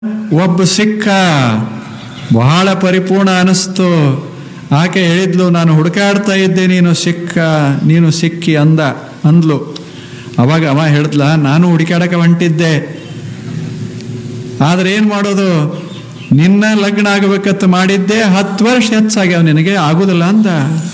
ಒಬ್ಬ ಸಿಕ್ಕ ಬಹಳ ಪರಿಪೂರ್ಣ ಅನಿಸ್ತು ಆಕೆ ಹೇಳಿದ್ಲು ನಾನು ಹುಡುಕಾಡ್ತಾ ಇದ್ದೆ ನೀನು ಸಿಕ್ಕ ನೀನು ಸಿಕ್ಕಿ ಅಂದ ಅಂದ್ಲು ಅವಾಗ ಅವ ಹೇಳಿದ್ಲ ನಾನು ಹುಡುಕಾಡಕ್ಕೆ ಹೊಂಟಿದ್ದೆ ಆದ್ರೆ ಏನ್ ಮಾಡೋದು ನಿನ್ನ ಲಗ್ನ ಆಗಬೇಕಂತ ಮಾಡಿದ್ದೆ ಹತ್ತು ವರ್ಷ ಹೆಚ್ಚಾಗ್ಯಾವ ನಿನಗೆ ಆಗುದಿಲ್ಲ ಅಂದ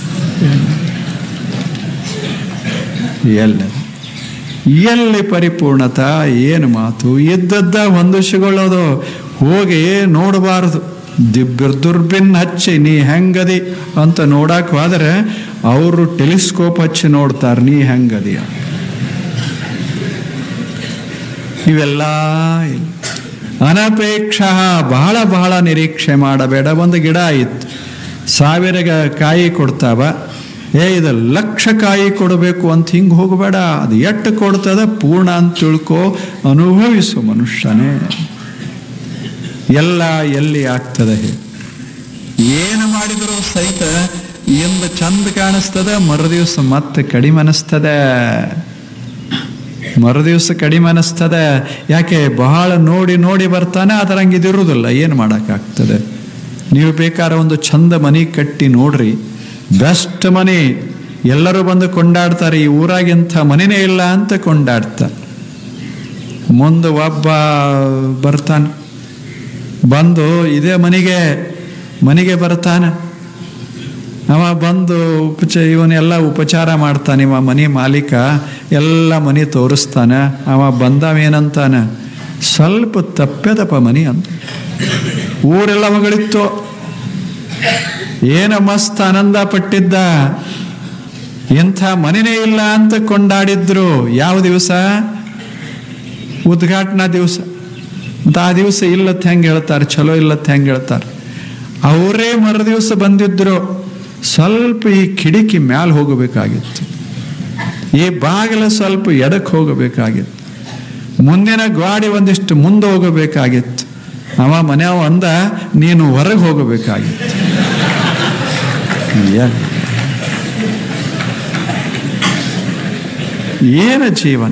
ಎಲ್ಲ ಎಲ್ಲಿ ಪರಿಪೂರ್ಣತ ಏನು ಮಾತು ಇದ್ದದ್ದ ಹೊಂದಿಸಿಕೊಳ್ಳೋದು ಹೋಗಿ ನೋಡಬಾರದು ದಿಬ್ಬರ್ ದುರ್ಬಿನ್ ಹಚ್ಚಿ ನೀ ಹೆಂಗದಿ ಅಂತ ನೋಡಕ್ ಹೋದ್ರೆ ಅವರು ಟೆಲಿಸ್ಕೋಪ್ ಹಚ್ಚಿ ನೋಡ್ತಾರೆ ನೀ ಹೆಂಗದಿ ಇವೆಲ್ಲ ಇಲ್ಲ. ಅನಪೇಕ್ಷ ಬಹಳ ಬಹಳ ನಿರೀಕ್ಷೆ ಮಾಡಬೇಡ ಒಂದು ಗಿಡ ಇತ್ತು ಸಾವಿರ ಗ- ಕಾಯಿ ಕೊಡ್ತಾವ ಏ ಇದು ಲಕ್ಷ ಕಾಯಿ ಕೊಡಬೇಕು ಅಂತ ಹಿಂಗೆ ಹೋಗಬೇಡ ಅದು ಎಷ್ಟು ಕೊಡ್ತದ ಪೂರ್ಣ ಅಂತ ತಿಳ್ಕೊ ಅನುಭವಿಸು ಮನುಷ್ಯನೇ ಎಲ್ಲ ಎಲ್ಲಿ ಆಗ್ತದೆ ಹೇಳು. ಏನು ಮಾಡಿದರೂ ಸಹಿತ ಎಂದು ಚಂದ ಕಾಣಿಸ್ತದ ಮರುದಿವಸ ಮತ್ತೆ ಕಡಿಮೆ ಅನಿಸ್ತದೆ ಮರುದಿವಸ ಕಡಿಮೆ ಅನಿಸ್ತದೆ ಯಾಕೆ ಬಹಳ ನೋಡಿ ನೋಡಿ ಬರ್ತಾನೆ ಅದರಂಗೆ ಇದಿರುವುದಿಲ್ಲ ಏನು ಮಾಡೋಕ್ಕಾಗ್ತದೆ ನೀವು ಬೇಕಾದ್ರೆ ಒಂದು ಚಂದ ಮನೆ ಕಟ್ಟಿ ನೋಡ್ರಿ ಬೆಸ್ಟ್ ಮನೆ ಎಲ್ಲರೂ ಬಂದು ಕೊಂಡಾಡ್ತಾರೆ ಈ ಊರಾಗಿಂಥ ಮನೆನೇ ಇಲ್ಲ ಅಂತ ಕೊಂಡಾಡ್ತಾರೆ ಮುಂದೆ ಒಬ್ಬ ಬರ್ತಾನೆ ಬಂದು ಇದೇ ಮನೆಗೆ ಮನೆಗೆ ಬರ್ತಾನೆ ಅವ ಬಂದು ಉಪಚ ಇವನ್ನೆಲ್ಲ ಉಪಚಾರ ಮಾಡ್ತಾನೆ ಇವ ಮನೆ ಮಾಲೀಕ ಎಲ್ಲ ಮನೆ ತೋರಿಸ್ತಾನೆ ಅವ ಬಂದವೇನಂತಾನ ಸ್ವಲ್ಪ ತಪ್ಪೆದಪ್ಪ ಮನಿ ಅಂತ ಊರೆಲ್ಲ ಮಗಳಿತ್ತು ಏನ ಮಸ್ತ್ ಆನಂದ ಪಟ್ಟಿದ್ದ ಇಂಥ ಮನೆನೇ ಇಲ್ಲ ಅಂತ ಕೊಂಡಾಡಿದ್ರು ಯಾವ ದಿವಸ ಉದ್ಘಾಟನಾ ದಿವಸ ಅಂತ ಆ ದಿವಸ ಇಲ್ಲತ್ ಹೆಂಗೆ ಹೇಳ್ತಾರೆ ಚಲೋ ಇಲ್ಲತ್ ಹೆಂಗೆ ಹೇಳ್ತಾರೆ ಅವರೇ ಮರು ದಿವಸ ಬಂದಿದ್ರು ಸ್ವಲ್ಪ ಈ ಕಿಡಿಕಿ ಮ್ಯಾಲ ಹೋಗಬೇಕಾಗಿತ್ತು ಈ ಬಾಗಿಲ ಸ್ವಲ್ಪ ಎಡಕ್ಕೆ ಹೋಗಬೇಕಾಗಿತ್ತು ಮುಂದಿನ ಗಾಡಿ ಒಂದಿಷ್ಟು ಮುಂದೆ ಹೋಗಬೇಕಾಗಿತ್ತು ಅವ ಮನೆಯವ ಅಂದ ನೀನು ಹೊರಗೆ ಹೋಗಬೇಕಾಗಿತ್ತು ಏನ್? ಏನು ಜೀವನ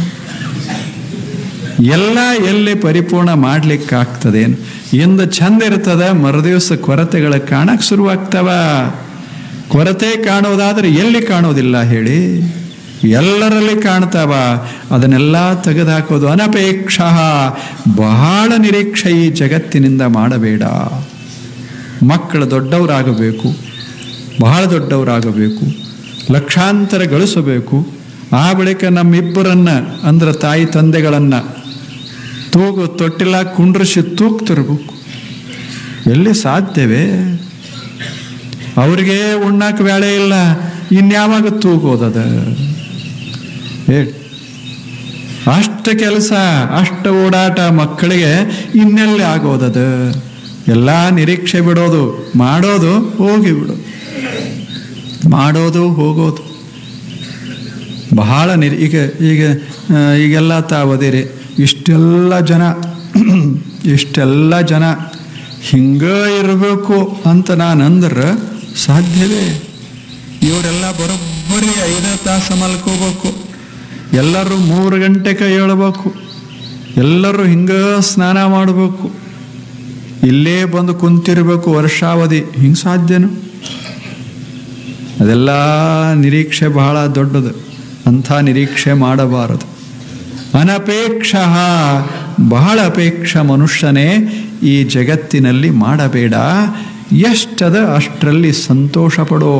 ಎಲ್ಲ ಎಲ್ಲಿ ಪರಿಪೂರ್ಣ ಮಾಡ್ಲಿಕ್ಕಾಗ್ತದೇನು ಇಂದ ಚಂದ ಇರ್ತದ ಮರುದಿವಸ ಕೊರತೆಗಳ ಕಾಣಕ್ ಶುರುವಾಗ್ತವ ಕೊರತೆ ಕಾಣೋದಾದ್ರೆ ಎಲ್ಲಿ ಕಾಣೋದಿಲ್ಲ ಹೇಳಿ ಎಲ್ಲರಲ್ಲಿ ಕಾಣ್ತಾವ ಅದನ್ನೆಲ್ಲ ತೆಗೆದುಹಾಕೋದು ಅನಪೇಕ್ಷ ಬಹಳ ನಿರೀಕ್ಷೆ ಈ ಜಗತ್ತಿನಿಂದ ಮಾಡಬೇಡ ಮಕ್ಕಳು ದೊಡ್ಡವರಾಗಬೇಕು ಬಹಳ ದೊಡ್ಡವರಾಗಬೇಕು ಲಕ್ಷಾಂತರ ಗಳಿಸಬೇಕು ಆ ಬಳಿಕ ನಮ್ಮಿಬ್ಬರನ್ನ ಅಂದ್ರೆ ತಾಯಿ ತಂದೆಗಳನ್ನ ತೂಗು ತೊಟ್ಟಿಲ್ಲ ಕುಂಡ್ರಿಸಿ ತೂಗ್ತಿರ್ಬೇಕು ಎಲ್ಲಿ ಸಾಧ್ಯವೇ ಅವ್ರಿಗೆ ಉಣ್ಣಾಕ ಬೇಳೆ ಇಲ್ಲ ಇನ್ಯಾವಾಗ ತೂಗೋದದ ಹೇಳಿ ಅಷ್ಟ ಕೆಲಸ ಅಷ್ಟ ಓಡಾಟ ಮಕ್ಕಳಿಗೆ ಇನ್ನೆಲ್ಲಿ ಆಗೋದದ ಎಲ್ಲ ನಿರೀಕ್ಷೆ ಬಿಡೋದು ಮಾಡೋದು ಹೋಗಿ ಬಿಡೋದು ಮಾಡೋದು ಹೋಗೋದು ಬಹಳ ನಿರಿ ಈಗ ಈಗ ಆ, ಈಗೆಲ್ಲ ತಾವದಿರಿ ಇಷ್ಟೆಲ್ಲ ಜನ ಇಷ್ಟೆಲ್ಲ ಜನ ಹಿಂಗ ಇರಬೇಕು ಅಂತ ನಾನು ಅಂದ್ರೆ ಸಾಧ್ಯವೇ ಇವರೆಲ್ಲ ಬರೋಬ್ಬರಿ ಐದೇ ತಾಸು ಮಲ್ಕೋಬೇಕು ಎಲ್ಲರೂ ಮೂರು ಗಂಟೆಗೆ ಏಳಬೇಕು ಎಲ್ಲರೂ ಹಿಂಗ ಸ್ನಾನ ಮಾಡಬೇಕು ಇಲ್ಲೇ ಬಂದು ಕುಂತಿರ್ಬೇಕು ವರ್ಷಾವಧಿ ಹಿಂಗೆ ಸಾಧ್ಯನು ಅದೆಲ್ಲ ನಿರೀಕ್ಷೆ ಬಹಳ ದೊಡ್ಡದು ಅಂಥ ನಿರೀಕ್ಷೆ ಮಾಡಬಾರದು ಅನಪೇಕ್ಷ ಬಹಳ ಅಪೇಕ್ಷ ಮನುಷ್ಯನೇ ಈ ಜಗತ್ತಿನಲ್ಲಿ ಮಾಡಬೇಡ ಎಷ್ಟದ ಅಷ್ಟರಲ್ಲಿ ಸಂತೋಷ ಪಡೋ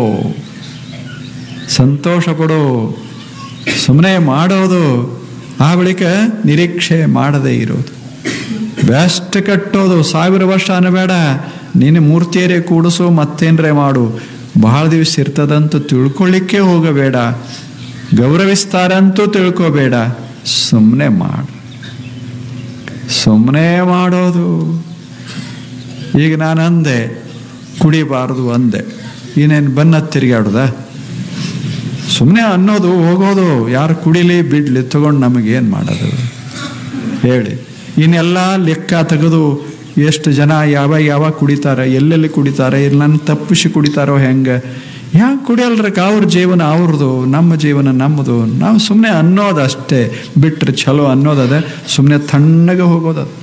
ಸಂತೋಷ ಪಡೋ ಸುಮ್ಮನೆ ಮಾಡೋದು ಆ ಬಳಿಕ ನಿರೀಕ್ಷೆ ಮಾಡದೇ ಇರೋದು ಬೆಸ್ಟ್ ಕಟ್ಟೋದು ಸಾವಿರ ವರ್ಷ ಅನ್ನಬೇಡ ನೀನು ಮೂರ್ತಿಯರೇ ಕೂಡಿಸು ಮತ್ತೇನ್ರೆ ಮಾಡು ಬಹಳ ದಿವಸ ಇರ್ತದಂತ ತಿಳ್ಕೊಳ್ಳಿಕ್ಕೆ ಹೋಗಬೇಡ ಗೌರವಿಸ್ತಾರಂತೂ ತಿಳ್ಕೋಬೇಡ ಸುಮ್ಮನೆ ಮಾಡು ಸುಮ್ಮನೆ ಮಾಡೋದು ಈಗ ನಾನು ಅಂದೆ ಕುಡಿಬಾರ್ದು ಅಂದೆ ಇನ್ನೇನು ಬನ್ನ ತಿರುಗಾಡುದ ಸುಮ್ಮನೆ ಅನ್ನೋದು ಹೋಗೋದು ಯಾರು ಕುಡಿಲಿ ಬಿಡ್ಲಿ ತಗೊಂಡು ನಮಗೇನು ಮಾಡೋದು ಹೇಳಿ ಇನ್ನೆಲ್ಲ ಲೆಕ್ಕ ತೆಗೆದು ಎಷ್ಟು ಜನ ಯಾವಾಗ ಯಾವಾಗ ಕುಡಿತಾರೆ ಎಲ್ಲೆಲ್ಲಿ ಕುಡಿತಾರೆ ಇಲ್ಲಿ ನನ್ನ ತಪ್ಪಿಸಿ ಕುಡಿತಾರೋ ಹೆಂಗೆ ಯಾಕೆ ಕುಡಿಯಲ್ರಕ್ಕ ಅವ್ರ ಜೀವನ ಅವ್ರದ್ದು ನಮ್ಮ ಜೀವನ ನಮ್ಮದು ನಾವು ಸುಮ್ಮನೆ ಅನ್ನೋದಷ್ಟೇ ಬಿಟ್ಟರೆ ಚಲೋ ಅನ್ನೋದದ ಸುಮ್ಮನೆ ತಣ್ಣಗೆ ಹೋಗೋದದು